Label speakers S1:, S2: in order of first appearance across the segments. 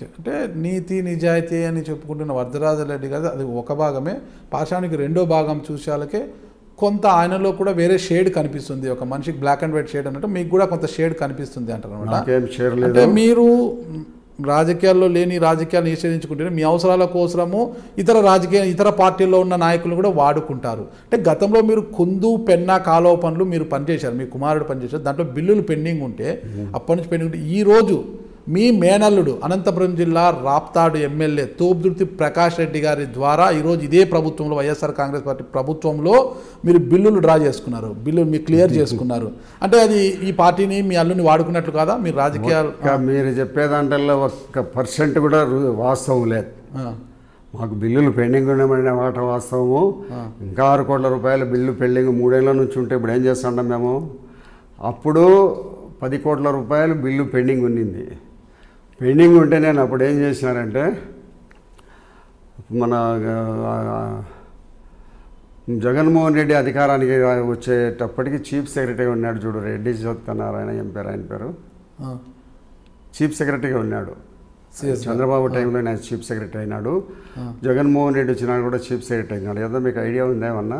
S1: Okay అంటే నీతి నిజాయితీ అని చెప్పుకుంటున్న వరదరాజరెడ్డి గారు అది ఒక భాగమే పాషానికి రెండో భాగం చూసాలకే కొంత ఆయనలో కూడా వేరే షేడ్ కనిపిస్తుంది ఒక మనిషికి బ్లాక్ అండ్ వైట్ షేడ్ అన్నట్టు మీకు కూడా కొంత షేడ్ కనిపిస్తుంది అంటారు అనమాట
S2: నాకేం షేర్
S1: అంటే
S2: లేదు
S1: మీరు మ్, రాజకీయాల్లో లేని రాజకీయాలు నిషేధించుకుంటే మీ అవసరాల కోసము ఇతర రాజకీయ ఇతర పార్టీల్లో ఉన్న నాయకులు కూడా వాడుకుంటారు అంటే గతంలో మీరు కుందు పెన్నా కాలువ పనులు మీరు పనిచేశారు మీ కుమారుడు పనిచేశారు దాంట్లో బిల్లులు పెండింగ్ ఉంటే అప్పటి నుంచి పెండింగ్ ఉంటే ఈ రోజు మీ మేనల్లుడు అనంతపురం జిల్లా రాప్తాడు ఎమ్మెల్యే తోపుదుర్తి ప్రకాష్ రెడ్డి గారి ద్వారా ఈరోజు ఇదే ప్రభుత్వంలో వైఎస్ఆర్ కాంగ్రెస్ పార్టీ ప్రభుత్వంలో మీరు బిల్లులు డ్రా చేసుకున్నారు బిల్లులు మీరు క్లియర్ చేసుకున్నారు అంటే అది ఈ పార్టీని మీ అల్లుని వాడుకున్నట్లు కాదా మీరు రాజకీయాలు
S2: ఇంకా మీరు చెప్పేదాంట్లో ఒక్క పర్సెంట్ కూడా రు- వాస్తవం లేదు
S1: ఆ,
S2: మాకు బిల్లులు పెండింగ్ ఉండమనే మాట వాస్తవము ఇంకా ఆరు కోట్ల రూపాయల బిల్లు పెండింగ్ మూడేళ్ల నుంచి ఉంటే ఇప్పుడు ఏం చేస్తున్నాం మేము అప్పుడు పది కోట్ల రూపాయలు బిల్లు పెండింగ్ ఉండింది పెండింగ్ ఉంటే నేను అప్పుడు ఏం చేసినానంటే మన ఆ, జగన్మోహన్ రెడ్డి అధికారానికి వచ్చేటప్పటికి చీఫ్ సెక్రటరీ ఉన్నాడు చూడు రెడ్డి సత్యనారాయణ ఏం పేరు ఆయన పేరు
S1: ఆ,
S2: చీఫ్ సెక్రటరీగా ఉన్నాడు
S1: CS గారు.
S2: చంద్రబాబు టైంలో నేను చీఫ్ సెక్రటరీ అయినాడు
S1: ఆ.
S2: జగన్మోహన్ రెడ్డి వచ్చినాడు కూడా చీఫ్ సెక్రటరీ అయినాడు ఏదో మీకు ఐడియా ఉందేమన్నా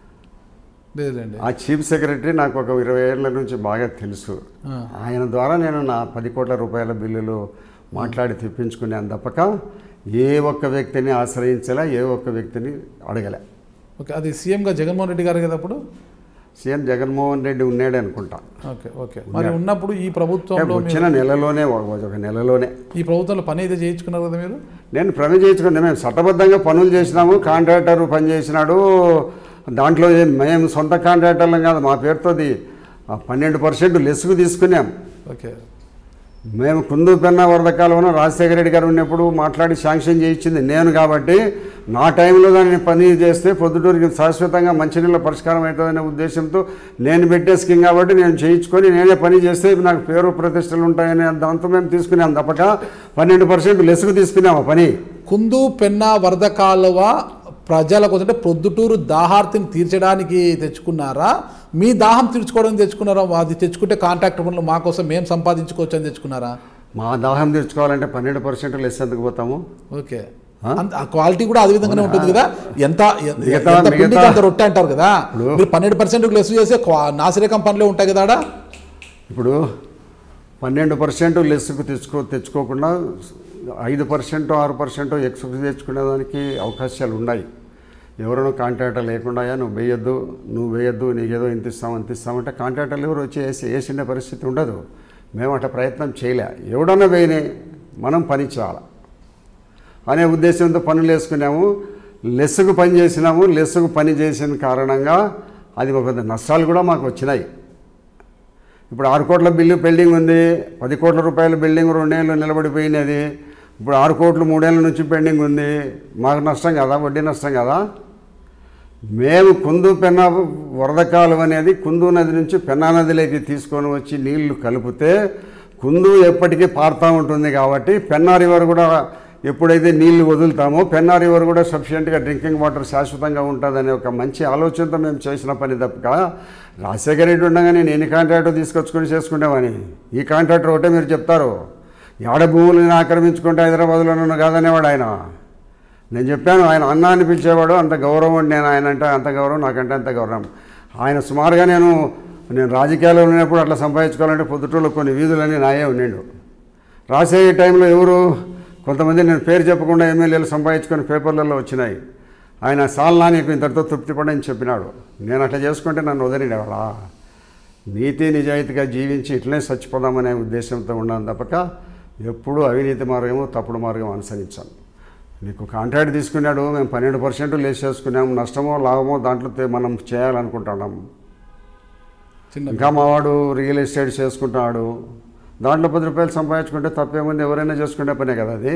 S1: లేదులేండి
S2: ఆ చీఫ్ సెక్రటరీ నాకు ఒక ఇరవై ఏళ్ళ నుంచి బాగా తెలుసు
S1: ఆ,
S2: ఆయన ద్వారా నేను నా పది కోట్ల రూపాయల బిల్లులు మాట్లాడి తెప్పించుకున్నాను తప్పక ఏ ఒక్క వ్యక్తిని ఆశ్రయించలే ఏ ఒక్క వ్యక్తిని అడగలే
S1: ఓకే అది సీఎంగా జగన్మోహన్ రెడ్డి గారు కదా అప్పుడు
S2: సీఎం జగన్మోహన్ రెడ్డి ఉన్నాడే అనుకుంటా
S1: ఓకే ఓకే మరి ఉన్నప్పుడు ఈ ప్రభుత్వంలో మీరు-
S2: వచ్చిన నెలలోనే ఒక ఒక నెలలోనే
S1: ఈ ప్రభుత్వంలో పని అయితే చేయించుకున్నారు కదా మీరు
S2: నేను ప్రమి చేయించుకుంది మేము చట్టబద్ధంగా పనులు చేసినాము కాంట్రాక్టర్ పని చేసినాడు దాంట్లో ఏం మేము సొంత కాంట్రాక్టర్లం కాదు మా పేరుతోది ఆ పన్నెండు పర్సెంట్ లెస్కు తీసుకున్నాం
S1: ఓకే
S2: మేము కుందు పెన్న వరద కాలువను రాజశేఖర రెడ్డి గారు ఉన్నప్పుడు మాట్లాడి శాంక్షన్ చేయించింది నేను కాబట్టి నా టైంలో దాన్ని పని చేస్తే పొద్దుటూరికి శాశ్వతంగా మంచినీళ్ళ పరిష్కారం అవుతుందనే ఉద్దేశంతో నేను పెట్టే స్కీమ్ కాబట్టి నేను చేయించుకొని నేనే పని చేస్తే నాకు పేరు ప్రతిష్టలు ఉంటాయనే దాంతో మేము తీసుకున్నాం తప్పక పన్నెండు పర్సెంట్ లెస్కు తీసుకున్నాం ఆ పని
S1: కుందు పెన్నా వరద కాలువ ప్రజల కోసం అంటే ప్రొద్దుటూరు దాహార్తిని తీర్చడానికి తెచ్చుకున్నారా మీ దాహం తీర్చుకోవడానికి తెచ్చుకున్నారా అది తెచ్చుకుంటే కాంట్రాక్ట్ పనులు మా కోసం మేము సంపాదించుకోవచ్చు అని తెచ్చుకున్నారా
S2: మా దాహం తీర్చుకోవాలంటే పన్నెండు పర్సెంట్ లెస్ ఎందుకు పోతాము
S1: ఓకే
S2: ఆ?
S1: అంత ఆ క్వాలిటీ కూడా అదే విధంగానే ఉంటుంది కదా ఎంత ఎ-
S2: మిగతా-
S1: ఎంత పిండికి
S2: మిగతా-
S1: అంత రొట్టె అంటారు కదా
S2: ఇప్పుడు-
S1: మీరు పన్నెండు పర్సెంట్ లెస్ చేస్తే క్వా- నాసిరకం పనులే ఉంటాయి కదా ఆడ?
S2: ఇప్పుడు పన్నెండు పర్సెంట్ లెస్కు తెచ్చుకో తెచ్చుకోకుండా ఐదు పర్సెంట్ ఆరు పర్సెంట్ ఎక్స్కు తెచ్చుకునేదానికి అవకాశాలు ఉన్నాయి ఎవరైనా కాంట్రాక్టర్ లేకుండా నువ్వు వేయొద్దు నువ్వు వేయొద్దు నీకేదో ఇంత ఇస్తాం అంత ఇస్తామంటే కాంట్రాక్టర్లు ఎవరు వచ్చి వేసి వేసిండే పరిస్థితి ఉండదు మేము అట్లా ప్రయత్నం చేయలే ఎవడన్నా వేయని మనం పని చేయాలి అనే ఉద్దేశంతో పనులు వేసుకున్నాము లెస్సుకు పని చేసినాము లెస్సుకు పని చేసిన కారణంగా అది ఒక నష్టాలు కూడా మాకు వచ్చినాయి ఇప్పుడు ఆరు కోట్ల బిల్లు పెండింగ్ ఉంది పది కోట్ల రూపాయల బిల్డింగ్ రెండేళ్ళు నిలబడిపోయినది ఇప్పుడు ఆరు కోట్లు మూడేళ్ళ నుంచి పెండింగ్ ఉంది మాకు నష్టం కదా వడ్డీ నష్టం కదా మేము కుందు పెన్న వరద కాలువ అనేది కుందు నది నుంచి పెన్నా నదిలోకి తీసుకొని వచ్చి నీళ్లు కలిపితే కుందు ఎప్పటికీ పారుతూ ఉంటుంది కాబట్టి పెన్నా రివర్ కూడా ఎప్పుడైతే నీళ్లు వదులుతామో పెన్నా రివర్ కూడా సఫిషియెంట్గా డ్రింకింగ్ వాటర్ శాశ్వతంగా ఉంటుందనే ఒక మంచి ఆలోచనతో మేము చేసిన పని తప్పక రాజశేఖర రెడ్డి ఉండగానే నేను ఈ కాంట్రాక్టర్ తీసుకొచ్చుకొని చేసుకునేవాని ఈ కాంట్రాక్టర్ ఒకటే మీరు చెప్తారు ఆడ భూములను ఆక్రమించుకుంటే హైదరాబాద్లోనూ కాదనేవాడు ఆయన నేను చెప్పాను ఆయన అన్న అని పిలిచేవాడు అంత గౌరవం అండి నేను ఆయన అంటే అంత గౌరవం నాకంటే అంత గౌరవం ఆయన సుమారుగా నేను నేను రాజకీయాల్లో ఉన్నప్పుడు అట్లా సంపాదించుకోవాలంటే పొద్దుటూరులో కొన్ని వీధులన్నీ నాయే ఉండిండు రాసే టైంలో ఎవరు కొంతమంది నేను పేరు చెప్పకుండా ఎమ్మెల్యేలు సంపాదించుకొని పేపర్లలో వచ్చినాయి ఆయన సాల్నా నీకు ఇంతటితో తృప్తి పడని చెప్పినాడు నేను అట్లా చేసుకుంటే నన్ను వదిలేవాడా నీతి నిజాయితీగా జీవించి ఇట్లనే చచ్చిపోదామనే ఉద్దేశంతో ఉన్నాను తప్పక ఎప్పుడూ అవినీతి మార్గము తప్పుడు మార్గం అనుసరించాను నీకు కాంట్రాక్ట్ తీసుకున్నాడు మేము పన్నెండు పర్సెంట్ లేస్ చేసుకున్నాము నష్టమో లాభమో దాంట్లో తే- మనం చేయాలనుకుంటున్నాం
S1: చిన్న
S2: ఇంకా మావాడు రియల్ ఎస్టేట్ చేసుకుంటున్నాడు దాంట్లో పది రూపాయలు సంపాదించుకుంటే తప్పేముంది ఎవరైనా చేసుకునే పనే కదా అది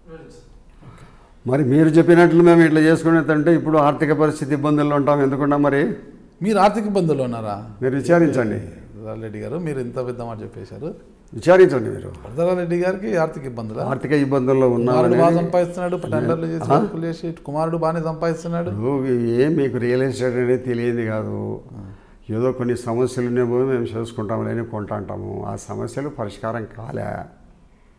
S2: మరి మీరు చెప్పినట్లు మేము ఇట్లా చేసుకునేదంటే ఇప్పుడు ఆర్థిక పరిస్థితి ఇబ్బందుల్లో ఉంటాం ఎందుకున్నా మరి
S1: మీరు ఆర్థిక ఇబ్బందుల్లో ఉన్నారా
S2: మీరు విచారించండి
S1: రెడ్డి గారు మీరు ఇంత పెద్ద మాట చెప్పేశారు
S2: విచారించండి మీరు
S1: వరదరారెడ్డి గారికి ఆర్థిక ఇబ్బందులు
S2: ఆర్థిక ఇబ్బందుల్లో
S1: కుమారుడు బాగా
S2: ఉన్నామని
S1: సంపాదిస్తున్నాడు టెండర్లు చేసి వర్కులు చేసి కుమారుడు బాగానే సంపాదిస్తున్నాడు
S2: ఏం మీకు రియల్ ఎస్టేట్ అనేది తెలియదు కాదు ఏదో కొన్ని సమస్యలు ఉన్నాయి పోయి మేము చేసుకుంటాం లేని కొంటా అంటాము ఆ సమస్యలు పరిష్కారం కాలే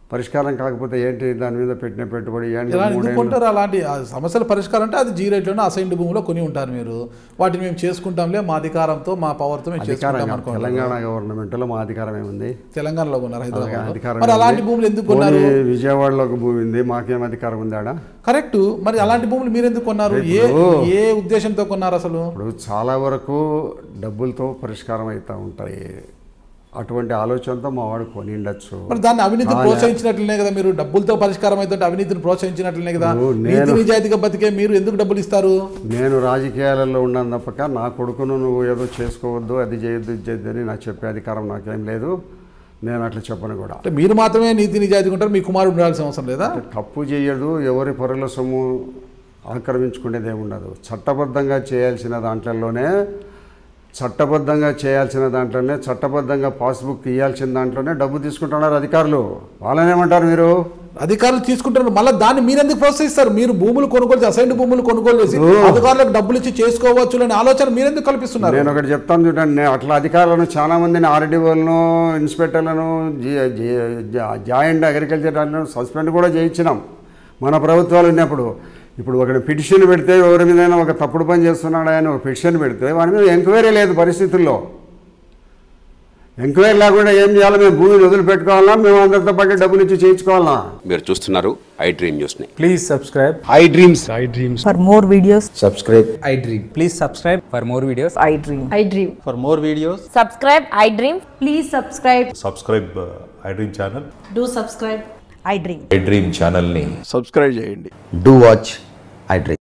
S2: పరిష్కారం కాకపోతే ఏంటి దాని మీద పెట్టిన పెట్టుబడి ఏంటి
S1: ఇలా ఎందుకు
S2: మూడేళ్ళు
S1: కొంటారు అలాంటి ఆ సమస్యల పరిష్కారం అంటే అది జీ రేట్లోనే అసైన్డ్ భూమిలో కొని ఉంటారు మీరు వాటిని మేము చేసుకుంటాంలే మా అధికారంతో మా పవర్తో మేము
S2: అధికారం
S1: చేసుకుంటాం
S2: కాదు.
S1: అనుకోండి
S2: తెలంగాణ గవర్నమెంట్లో మా అధికారం ఏముంది
S1: తెలంగాణలో కొన్నారు హైదరాబాద్
S2: అధికారం
S1: మరి అలాంటి
S2: ఉంది.
S1: భూములు ఎందుకు కొన్నారు
S2: పోనీ విజయవాడలో ఒక భూమి ఉంది మాకేం అధికారం ఉంది ఆడ
S1: కరెక్ట్ మరి అలాంటి భూములు మీరు ఎందుకు కొన్నారు ఏ
S2: ఇప్పుడు-
S1: ఏ ఉద్దేశంతో కొన్నారు అసలు
S2: ఇప్పుడు చాలా వరకు డబ్బులతో పరిష్కారం అవుతూ ఉంటాయి అటువంటి ఆలోచనతో మా వాడు కొని ఉండొచ్చు
S1: మరి దాన్ని అవినీతిని
S2: కానీ-
S1: ప్రోత్సహించినట్లనే కదా మీరు డబ్బులతో పరిష్కారం అవుతుంటే అవినీతిని ప్రోత్సహించినట్లనే కదా
S2: నువ్వు
S1: నీతి
S2: నేను-
S1: నిజాయితీగా బతికే మీరు ఎందుకు డబ్బులు ఇస్తారు
S2: నేను రాజకీయాలలో ఉన్నాను తప్పక నా కొడుకును నువ్వు ఏదో చేసుకోవద్దు అది చేయొద్దు ఇది చేయొద్దు అని నాకు చెప్పే అధికారం నాకేం లేదు నేను అట్లా చెప్పను కూడా
S1: అంటే మీరు మాత్రమే నీతి నిజాయితీగా ఉంటారు మీ కుమారుడు ఉండాల్సిన అవసరం లేదా
S2: తప్పు చేయడు ఎవరి పొరల సొమ్ము ఆక్రమించుకునేది ఏమి ఉండదు చట్టబద్ధంగా చేయాల్సిన దాంట్లోనే చట్టబద్ధంగా చేయాల్సిన దాంట్లోనే చట్టబద్ధంగా పాస్బుక్ ఇవ్వాల్సిన దాంట్లోనే డబ్బు తీసుకుంటున్నారు అధికారులు వాళ్ళనేమంటారు మీరు
S1: అధికారులు తీసుకుంటారు మళ్ళీ దాన్ని మీరు ఎందుకు ప్రోత్సహిస్తారు మీరు భూములు కొనుగోలు చేసి అసైన్డ్ భూములు కొనుగోలు చేసి
S2: ఓ.
S1: అధికారులకు డబ్బులు ఇచ్చి చేసుకోవచ్చు అనే ఆలోచన మీరు ఎందుకు కల్పిస్తున్నారు
S2: నేను ఒకటి చెప్తాను చూడండి నేను అట్లా అధికారులను చాలా మందిని ఆర్డీఓలను ఇన్స్పెక్టర్లను జి- జి- జా- జాయింట్ అగ్రికల్చర్ వాళ్ళను సస్పెండ్ కూడా చేయించినాం మన ప్రభుత్వాలు ఉన్నప్పుడు ఇప్పుడు ఒక పిటిషన్ పెడితే ఎవరి మీదైనా ఒక తప్పుడు పని చేస్తున్నాడు అని ఒక పిటిషన్ పెడితే వాడి మీద ఎంక్వైరీ లేదు పరిస్థితుల్లో ఎంక్వైరీ లేకుండా ఏం చేయాలి మేము భూమిని వదిలిపెట్టుకోవాలా మేము అందరితో పాటు డబ్బులు ఇచ్చి చేయించుకోవాలా
S3: మీరు చూస్తున్నారు ఐ డ్రీమ్ న్యూస్ని
S4: Please subscribe.
S3: I dreams
S5: For more videos,
S6: subscribe
S4: I dream. Please subscribe for more videos.
S5: I dream.
S7: I dream.
S6: for more videos
S7: Subscribe, I dream. Please subscribe.
S8: Subscribe I dream channel
S7: Do subscribe.
S5: I dream.
S6: i dream ఛానల్ని
S8: subscribe చేయండి
S6: do watch i dream